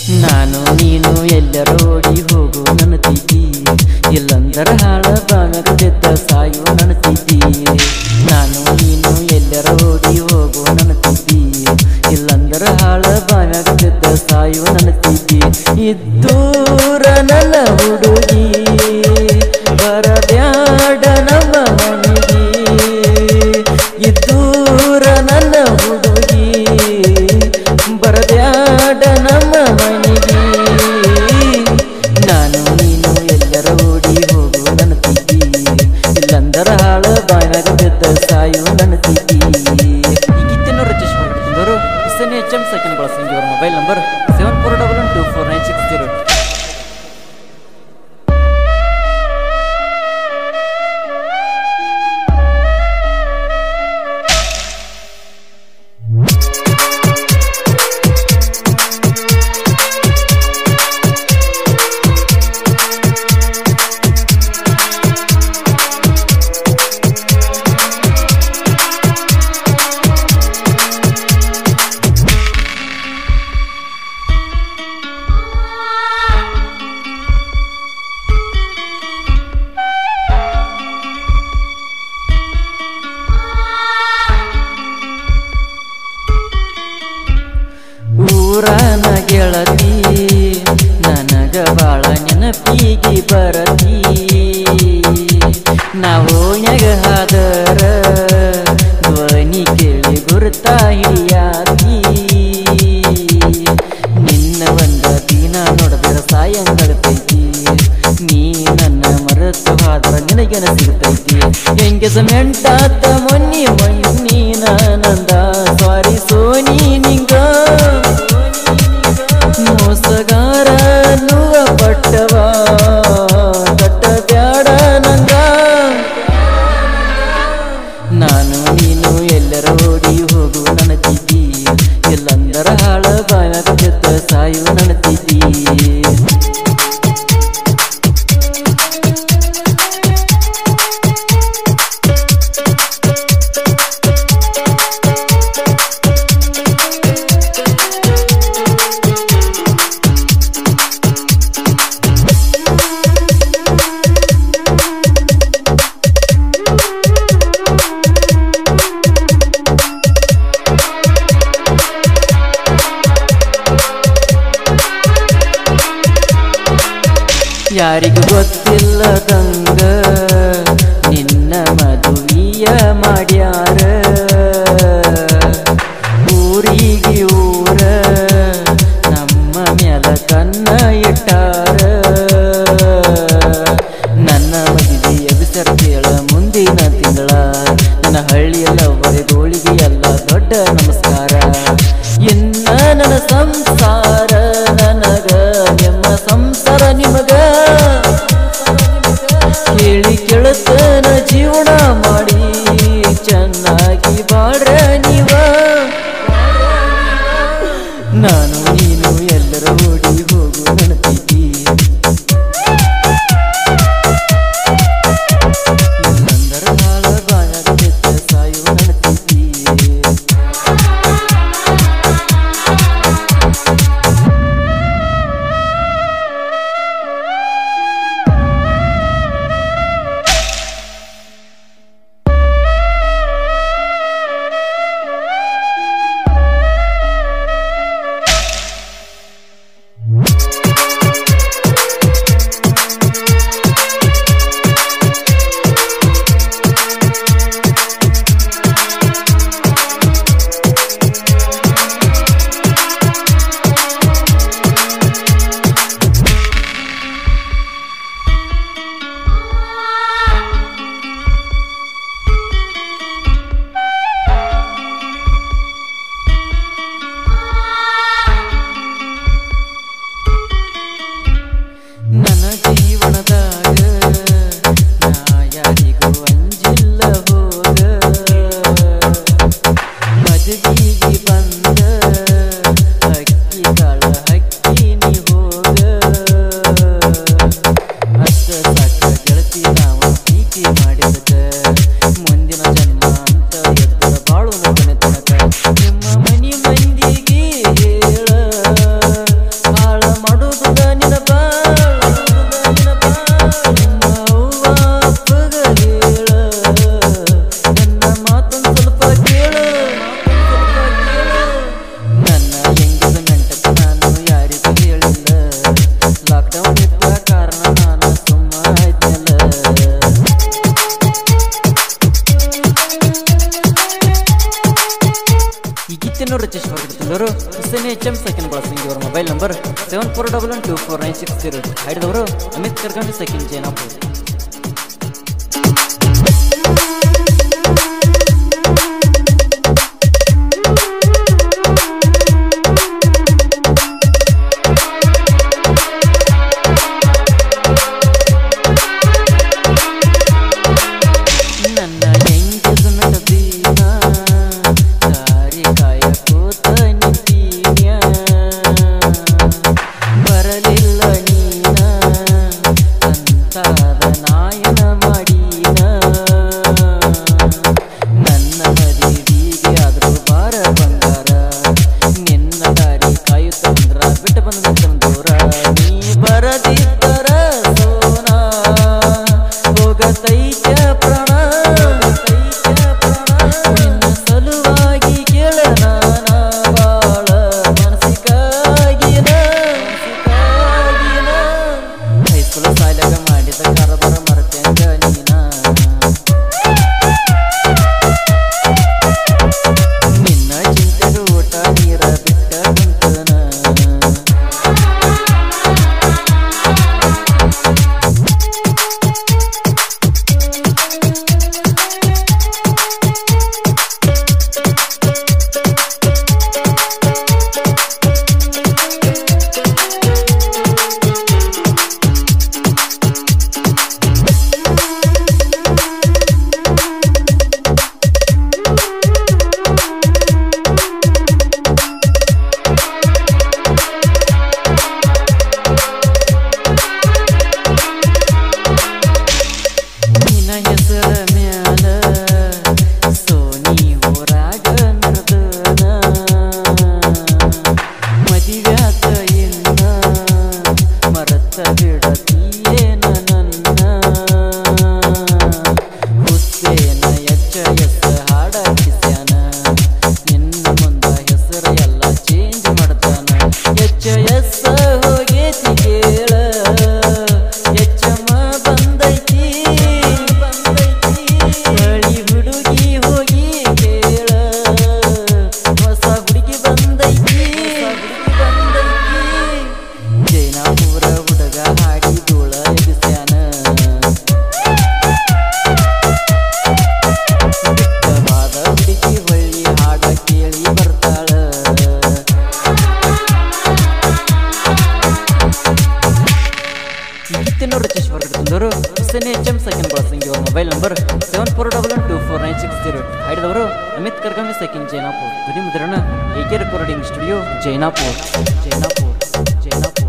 ನಾನು ನೀನು ಎಲ್ಲರೋಡಿ ಹೋಗು ನನ್ನ ತಿದ್ದಿ ಇಲ್ಲಂದರ ಹಾಳ ಬಾಗ ಬಿದ್ದ ಸಾಯುವ ನನ್ನ ತಿದ್ದಿ ನಾನು ನೀನು ಎಲ್ಲರೋಡಿ ಹೋಗು ನನ್ನ ತಿದ್ದಿ ಇಲ್ಲಂದರ ಹಾಳ ಬಾಗ ಬಿದ್ದ ಸಾಯುವ ನನ್ನ ತಿದ್ದಿ ಇದ್ದೂರ ನನ್ನ ಹುಡುಗಿ ಬರಬ್ಯಾಡ ನಮ್ಮ ಮನೆಗೆ ಇದ್ದೂರ ನನ್ನ ಹುಡುಗಿ ಬರಬ್ಯಾಡ ನಮ್ಮ ಮನೆಗೆ ನಾನು ನೀನು ಎಲ್ಲರ ಓಡಿ ಹೋಗು ನನ್ನ ತಿದ್ದಿ ಇಲ್ಲಂದರ ಹಾಳ ಬಾಯಾಗ ಬಿದ್ದ ಸಾಯು ನನ್ನ ತಿದ್ದಿ ಈ ಗೀತೆಯನ್ನು ರಚಿಸಿ ಮಾಡಿಕೊಂಡವರು ಇಸನಿ ಎಚ್ ಎಂ ಸೆಕೆಂಡ್ ಬಳಸಂಗಿ ಅವರ mobile number seven four double one two four nine six zero ಊರನ ಗೆಳತಿ ನನಗ ಬಾಳ ನೆನಪಿಗೆ ಬರತಿ ನಾವು ಹಾದರ ಧ್ವನಿ ಕೇಳಿ ಗುರುತ ಹಿಡಿಯಾತಿ ನಿನ್ನ ಒಂದ ದಿನ ನೋಡಿದ್ರ ಸಾಯಂಗಳತೈತಿ ನೀ ನನ್ನ ಮರೆತು ಹಾದ್ರ ನಿನಗೆನ ಸಿಗತೈತಿ ಎಂಗೇಜ್ಮೆಂಟ್ ಆತ ಮೊನ್ನಿ ಮೊನ್ನಿ ನಂದ ಸಾರಿ ಸೋನಿ ನಿಂಗ ಮೋಸಗಾರ ನುವ ಪಟ್ಟವ ಕಟ್ಟ ಬ್ಯಾಡ ನಂಗ ನಾನು ನೀನು ಎಲ್ಲರ ಓಡಿ ಹೋಗು ನನ್ನ ತಿದ್ದಿ ಎಲ್ಲಂದರ ಹಾಳ ಬಾಯಾಗ ಬಿದ್ದ ಸಾಯು ನನ್ನ ತಿದ್ದಿ ಯಾರಿಗೂ ಗೊತ್ತಿಲ್ಲದಂಗ ನಿನ್ನ ಮದುವೆಯ ಮಾಡ್ಯಾರ ಊರಿಗೆ ಊರ ನಮ್ಮ ಮ್ಯಾಲ ಕನ್ನ ಇಟ್ಟಾರ ನನ್ನ ಮದುವೆಯ ವಿಸರ ಕೇಳ ಮುಂದಿನ ತಿಂಗಳ ನನ್ನ ಹಳ್ಳಿಯಲ್ಲ ಗೋಳಿಗೆ ಎಲ್ಲ ದೊಡ್ಡ ನಮಸ್ಕಾರ ಇನ್ನ ನನ್ನ ಸಂಸಾರ ನನಗ ನಿಮ್ಮ ಸಂಸಾರ ನಿಮಗ ಕೇಳಿ ಕೆಳತನ ಜೀವನ ಮಾಡಿ ಚೆನ್ನಾಗಿ ಬಾಡ್ರ ನೀವ ನಾನು ನೀನು ಎಲ್ಲರ ಓಡಿ ಹೋಗು ನನ್ನ ಪ್ರೀತಿ ಎಲ್ಲಂದರ ಹಾಳ ಬಾಯಾಗ ಬಿದ್ದ ಸಾಯುವ ನನ್ನ ಪ್ರೀತಿ N H M second Balasangi ಇವರ mobile number seven four double one two four nine six zero ಹಿಡಿದವರು ಅಮಿತ್ ಕರ್ಕಂಡಿ ಸೆಕೆಂಡ್ ಜೈನಾಪುರ್ ನನ್ನ ಹೆಂಗಸನ ದೀನ ದಾರಿ ಕಾಯ ಕೂತ ನಿಂತೀನ್ಯ ಬರಲಿಲ್ಲ ನೀನ ಸಂತಾರ ನಾಯನ ಮಾಡೀನ ನನ್ನ ಮದುವಿಗೆ ಆದ್ರೂ ಬಾರ ಬಂಗಾರ ನಿನ್ನ ದಾರಿ ಕಾಯುತ್ತಂದ್ರ ಬಿಟ್ಟು ಬಂದ ದೂರ ನೀ ಬರದಿದ್ದರ ಸೋನಾ ಹೋಗತೈತ ಪ್ರಾಣ ನಿನ್ನ ಸಲುವಾಗಿ ಕೇಳ ನಾನ ಬಾಳ ಮನಸ್ಸಿಗಾಗಿನ ಹೈಸ್ಕೂಲ್ ಸಾಲಾಗ ಮಾಡಿದ ಕಾರಬಾರ ಮರತೆಂಗ ನೀನ ನಿನ್ನ ಚಿಂತೆಗ ಊಟ ನೀರ ಬಿಟ್ಟ ಕುಂತನ ನಿನ್ನ ಹೆಸರ ಮ್ಯಾಲ ಸೋನಿ ಊರಾಗ ನರ್ದನ ಮದಿವ್ಯಾತ ಇನ್ನ ಮರತ ಬಿಡತೀಯೇನ ನನ್ನ ಹುಸೇನ ಎಚ್ಚ ಎಸ್ ಹಾಡ ಕಿಸ್ಯಾನ ನಿನ್ನ ಮುಂದ ಹೆಸರ ಎಲ್ಲ ಚೇಂಜ್ ಮಾಡ್ತಾನ ಎಚ್ಚ ಎಸ್ ಹೋಗೇತಿ ಕೇಳ ಎಚ್ಚಮ್ಮ ಬಂದೈತಿ ಬಂದೈತಿ ಬಳಿ ಹುಡುಗಿ ಹೋಗಿ ಕೇಳ ಹೊಸ ಹುಡುಗಿ ಬಂದೈತಿ ಹುಡುಗಿ ಬಂದೈತಿ ಜೈನಾಪುರ ಹುಡುಗ ಹಾಡಿ ಧೂಳ ಎಬ್ಸ್ಯಾನ ಬಿಟ್ಟವಾದ ಹುಡುಗಿ ಹೊಳ್ಳಿ ಹಾಡ ಕೇಳಿ ಬರ್ತಾಳ ಗೀತೆನವರು ರಚಿಸುವ ತಂದವರು N H M second Balasangi ಅವರ mobile number seven four double one two four nine six zero ಹಿಡಿದವರು ಅಮಿತ್ ಕರ್ಗಮಿ ಸೆಕೆಂಡ್ ಜೈನಾಪುರ್ ಧ್ವನಿ ಮುದ್ರಣ AK recording studio Jainapur Jainapur Jainapur